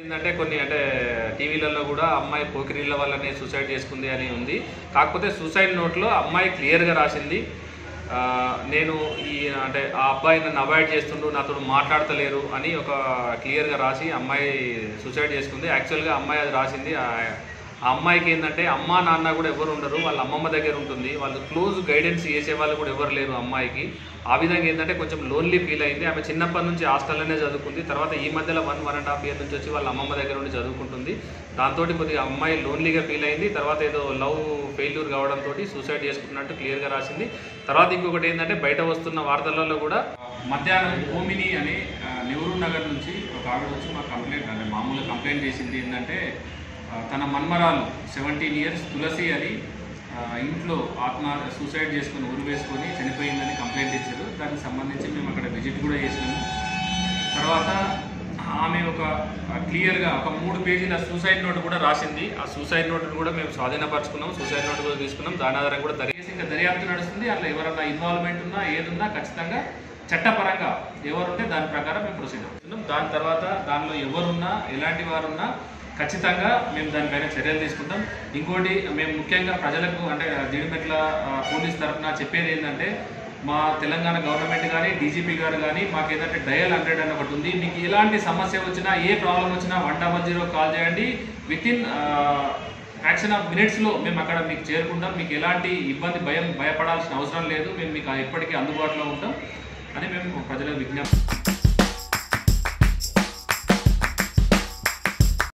ఏంటంటే కొన్ని అంటే టీవీలలో కూడా అమ్మాయి పోకిరీళ్ళ వల్లనే సూసైడ్ చేసుకుంది అని ఉంది కాకపోతే సూసైడ్ నోట్లో అమ్మాయి క్లియర్గా రాసింది ఆ, నేను ఈ అంటే ఆ అబ్బాయి నన్ను అవాయిడ్ చేస్తుండు నాతో మాట్లాడతలేరు అని ఒక క్లియర్గా రాసి అమ్మాయి సూసైడ్ చేసుకుంది యాక్చువల్గా అమ్మాయి అది రాసింది ఆ ఆ అమ్మాయికి ఏంటంటే అమ్మ నాన్న కూడా ఎవరు ఉండరు వాళ్ళ అమ్మమ్మ దగ్గర ఉంటుంది వాళ్ళు క్లోజ్ గైడెన్స్ చేసే వాళ్ళు కూడా ఎవరు లేరు అమ్మాయికి ఆ విధంగా ఏంటంటే కొంచెం లోన్లీ ఫీల్ అయింది ఆమె చిన్నప్పటి నుంచి హాస్టల్లోనే చదువుకుంది తర్వాత ఈ మధ్యలో one one and half year నుంచి వచ్చి వాళ్ళ అమ్మమ్మ దగ్గర ఉండి చదువుకుంటుంది దాంతో కొద్దిగా అమ్మాయి లోన్లీగా ఫీల్ అయింది తర్వాత ఏదో లవ్ ఫెయిల్యూర్ కావడంతో సూసైడ్ చేసుకున్నట్టు క్లియర్గా రాసింది తర్వాత ఇంకొకటి ఏంటంటే బయట వస్తున్న వార్తలలో కూడా మధ్యాహ్నం భూమిని అనే ఆ, నెహ్రూ నగర్ నుంచి ఒక ఆవిడ వచ్చి మా కంప్లైంట్ అంటే మామూలుగా కంప్లైంట్ చేసింది ఏంటంటే ఆ, తన మన్మరాలు సెవెంటీన్ ఇయర్స్ తులసి అని ఆ, ఇంట్లో ఆత్మ సూసైడ్ చేసుకుని ఉరి వేసుకొని చనిపోయిందని కంప్లైంట్ ఇచ్చారు దానికి సంబంధించి మేము అక్కడ విజిట్ కూడా చేసినాము తర్వాత ఆమె ఒక క్లియర్గా ఒక మూడు పేజీల సూసైడ్ నోట్ కూడా రాసింది ఆ సూసైడ్ నోట్ కూడా మేము స్వాధీనపరచుకున్నాం సూసైడ్ నోట్ కూడా తీసుకున్నాం దాని ఆధారం కూడా దర్యాప్తు ఇంకా దర్యాప్తు నడుస్తుంది అట్లా ఎవరన్నా ఇన్వాల్వ్మెంట్ ఉన్నా ఏదున్నా ఖచ్చితంగా చట్టపరంగా ఎవరుంటే దాని ప్రకారం మేము ప్రొసీడ్ అవుతున్నాం దాని తర్వాత దానిలో ఎవరున్నా ఎలాంటి వారున్నా ఖచ్చితంగా మేము దానిపైన చర్యలు తీసుకుంటాం ఇంకోటి మేము ముఖ్యంగా ప్రజలకు అంటే జీడిమెట్ల ఆ, పోలీస్ తరఫున చెప్పేది ఏంటంటే మా తెలంగాణ గవర్నమెంట్ కానీ డీజీపీ గారు కానీ మాకు ఏదంటే డయల్ హండ్రెడ్ అని ఒకటి ఉంది మీకు ఎలాంటి సమస్య వచ్చినా ఏ ప్రాబ్లం వచ్చినా వన్ డబల్ జీరో కాల్ చేయండి విత్ ఇన్ యాక్షన్ ఆఫ్ మినిట్స్లో మేము అక్కడ మీకు చేరుకుంటాం మీకు ఎలాంటి ఇబ్బంది భయం భయపడాల్సిన అవసరం లేదు మేము మీకు ఎప్పటికీ అందుబాటులో ఉంటాం అని మేము ప్రజలకు విజ్ఞప్తి